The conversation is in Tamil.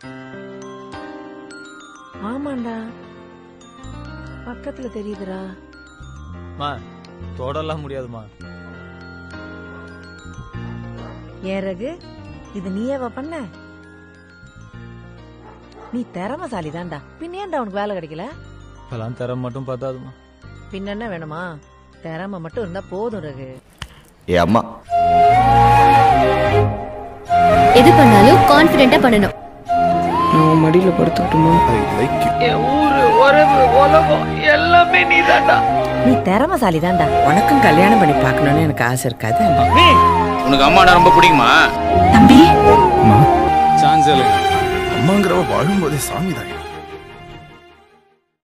ஆமாண்டா பக்கத்துல தெரியுதுடா மா தொடலாம் முடியாதுமா ஏன் ரகு இது நீயேவா பண்ண நீ திறமசாலி தான்டா பின்ன ஏன்டா உனக்கு வேலை கிடைக்கல இப்பெல்லாம் தர மட்டும் பத்தாதுமா பின்ன என்ன வேணுமா திறமை மட்டும் இருந்தா போதும் ரகு ஏ அம்மா எது பண்ணாலும் கான்பிடென்ட்டா பண்ணணும் நான் உன் மடியில படுத்துக்கிட்டுமா என் ஊரு உறவு உலகம் எல்லாமே நீதான்டா நீ திறமசாலி தான்டா உனக்கும் கல்யாணம் பண்ணி பார்க்கணும்னு எனக்கு ஆசை இருக்காது உனக்கு அம்மாடா ரொம்ப பிடிக்குமா தம்பி சான்ஸ் இல்லை அம்மாங்கிறவ வாழும்போதே சாமி தான்